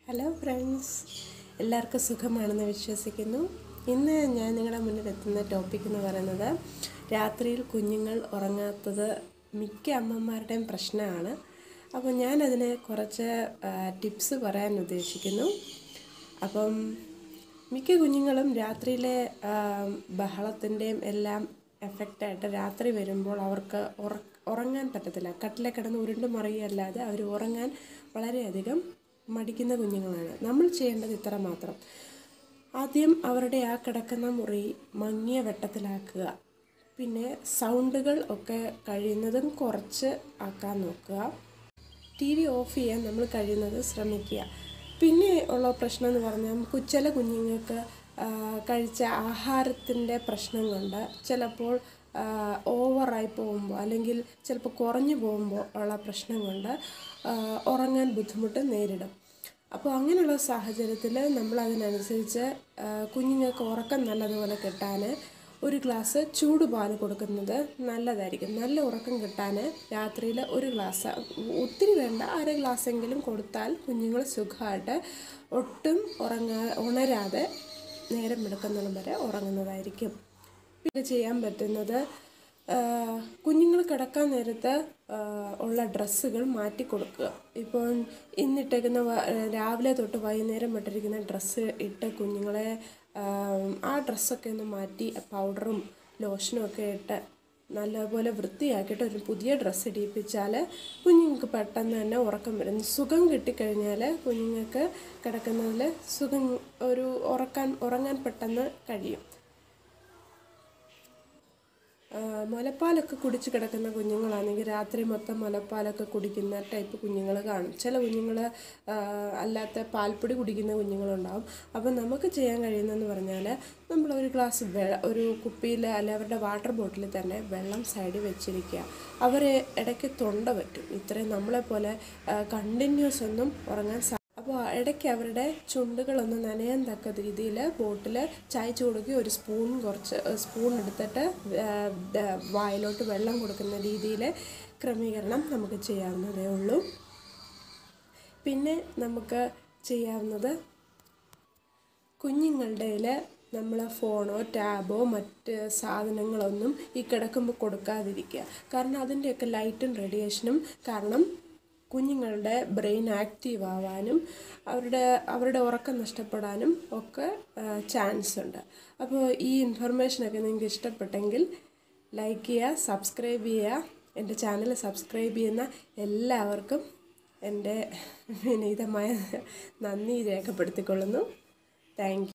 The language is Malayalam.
ഹലോ ഫ്രണ്ട്സ് എല്ലാവർക്കും സുഖമാണെന്ന് വിശ്വസിക്കുന്നു ഇന്ന് ഞാൻ നിങ്ങളുടെ മുന്നിൽ എത്തുന്ന ടോപ്പിക് എന്ന് പറയുന്നത് രാത്രിയിൽ കുഞ്ഞുങ്ങൾ ഉറങ്ങാത്തത് മിക്ക അമ്മമാരുടെയും പ്രശ്നമാണ് അപ്പോൾ ഞാനതിന് കുറച്ച് ടിപ്സ് പറയാൻ ഉദ്ദേശിക്കുന്നു അപ്പം മിക്ക കുഞ്ഞുങ്ങളും രാത്രിയിലെ ബഹളത്തിൻ്റെയും എല്ലാം എഫക്റ്റായിട്ട് രാത്രി വരുമ്പോൾ അവർക്ക് ഉറ ഉറങ്ങാൻ പറ്റത്തില്ല കട്ടിലെ കിടന്ന് ഉരുണ്ട് മറിയല്ലാതെ അവർ ഉറങ്ങാൻ വളരെയധികം മടിക്കുന്ന കുഞ്ഞുങ്ങളാണ് നമ്മൾ ചെയ്യേണ്ടത് ഇത്ര മാത്രം ആദ്യം അവരുടെ ആ കിടക്കുന്ന മുറി മങ്ങിയ വെട്ടത്തിലാക്കുക പിന്നെ സൗണ്ടുകൾ ഒക്കെ കഴിയുന്നതും കുറച്ച് ആക്കാൻ നോക്കുക ടി വി ഓഫ് ചെയ്യാൻ നമ്മൾ കഴിയുന്നത് ശ്രമിക്കുക പിന്നെ ഉള്ള പ്രശ്നം എന്ന് പറഞ്ഞാൽ നമുക്ക് ചില കുഞ്ഞുങ്ങൾക്ക് കഴിച്ച ആഹാരത്തിൻ്റെ പ്രശ്നം കൊണ്ട് ചിലപ്പോൾ ഓവറായി പോകുമ്പോൾ അല്ലെങ്കിൽ ചിലപ്പോൾ കുറഞ്ഞു പോകുമ്പോൾ ഉള്ള പ്രശ്നം കൊണ്ട് ഉറങ്ങാൻ ബുദ്ധിമുട്ട് നേരിടും അപ്പോൾ അങ്ങനെയുള്ള സാഹചര്യത്തിൽ നമ്മൾ അതിനനുസരിച്ച് കുഞ്ഞുങ്ങൾക്ക് ഉറക്കം നല്ലതുപോലെ കിട്ടാൻ ഒരു ഗ്ലാസ് ചൂടുപാൽ കൊടുക്കുന്നത് നല്ലതായിരിക്കും നല്ല ഉറക്കം കിട്ടാൻ രാത്രിയിൽ ഒരു ഗ്ലാസ് ഒത്തിരി വേണ്ട അര ഗ്ലാസ്സെങ്കിലും കൊടുത്താൽ കുഞ്ഞുങ്ങൾ സുഖമായിട്ട് ഒട്ടും ഉറങ്ങാ ഉണരാതെ നേരം എടുക്കുന്നിടം വരെ ഉറങ്ങുന്നതായിരിക്കും പിന്നെ ചെയ്യാൻ പറ്റുന്നത് കുഞ്ഞുങ്ങൾ കിടക്കാൻ നേരത്ത് ഉള്ള ഡ്രസ്സുകൾ മാറ്റി കൊടുക്കുക ഇപ്പോൾ ഇന്നിട്ടേക്കുന്ന രാവിലെ തൊട്ട് വൈകുന്നേരം ഇട്ടിരിക്കുന്ന ഡ്രസ്സ് ഇട്ട് കുഞ്ഞുങ്ങളെ ആ ഡ്രസ്സൊക്കെ ഒന്ന് മാറ്റി പൗഡറും ലോഷനും ഒക്കെ ഇട്ട് നല്ലപോലെ വൃത്തിയാക്കിയിട്ട് ഒരു പുതിയ ഡ്രസ്സ് ഇടിയിപ്പിച്ചാൽ കുഞ്ഞുങ്ങൾക്ക് പെട്ടെന്ന് തന്നെ ഉറക്കം വരും സുഖം കിട്ടിക്കഴിഞ്ഞാൽ കുഞ്ഞുങ്ങൾക്ക് കിടക്കുന്നതിൽ സുഖം ഒരു ഉറക്കാൻ ഉറങ്ങാൻ പെട്ടെന്ന് കഴിയും മുലപ്പാലൊക്കെ കുടിച്ച് കിടക്കുന്ന കുഞ്ഞുങ്ങളാണെങ്കിൽ രാത്രി മൊത്തം മുലപ്പാലൊക്കെ കുടിക്കുന്ന ടൈപ്പ് കുഞ്ഞുങ്ങൾ കാണും ചില കുഞ്ഞുങ്ങൾ അല്ലാത്ത പാൽപ്പൊടി കുടിക്കുന്ന കുഞ്ഞുങ്ങളുണ്ടാവും അപ്പം നമുക്ക് ചെയ്യാൻ കഴിയുന്നതെന്ന് പറഞ്ഞാൽ നമ്മൾ ഒരു ഗ്ലാസ് വെ ഒരു കുപ്പിയിൽ അല്ലെ അവരുടെ വാട്ടർ ബോട്ടിലിൽ തന്നെ വെള്ളം സൈഡിൽ വെച്ചിരിക്കുക അവർ ഇടയ്ക്ക് തൊണ്ട പറ്റും ഇത്രയും നമ്മളെപ്പോലെ കണ്ടിന്യൂസ് ഒന്നും ഉറങ്ങാൻ സാ അപ്പോൾ ഇടയ്ക്ക് അവരുടെ ചുണ്ടുകളൊന്ന് നനയാൻ തക്ക രീതിയിൽ ബോട്ടിൽ ചായച്ചു കൊടുക്കുകയും ഒരു സ്പൂൺ കുറച്ച് സ്പൂൺ എടുത്തിട്ട് വായിലോട്ട് വെള്ളം കൊടുക്കുന്ന രീതിയിൽ ക്രമീകരണം നമുക്ക് ചെയ്യാവുന്നതേ ഉള്ളൂ പിന്നെ നമുക്ക് ചെയ്യാവുന്നത് കുഞ്ഞുങ്ങളുടെ നമ്മൾ ഫോണോ ടാബോ മറ്റ് സാധനങ്ങളൊന്നും ഈ കിടക്കുമ്പോൾ കൊടുക്കാതിരിക്കുക കാരണം അതിൻ്റെയൊക്കെ ലൈറ്റും റേഡിയേഷനും കാരണം കുഞ്ഞുങ്ങളുടെ ബ്രെയിൻ ആക്റ്റീവ് ആവാനും അവരുടെ അവരുടെ ഉറക്കം നഷ്ടപ്പെടാനും ഒക്കെ ചാൻസ് ഉണ്ട് അപ്പോൾ ഈ ഇൻഫർമേഷനൊക്കെ നിങ്ങൾക്ക് ഇഷ്ടപ്പെട്ടെങ്കിൽ ലൈക്ക് ചെയ്യുക സബ്സ്ക്രൈബ് ചെയ്യുക എൻ്റെ ചാനൽ സബ്സ്ക്രൈബ് ചെയ്യുന്ന എല്ലാവർക്കും എൻ്റെ വിനീതമായ നന്ദി രേഖപ്പെടുത്തിക്കൊള്ളുന്നു താങ്ക്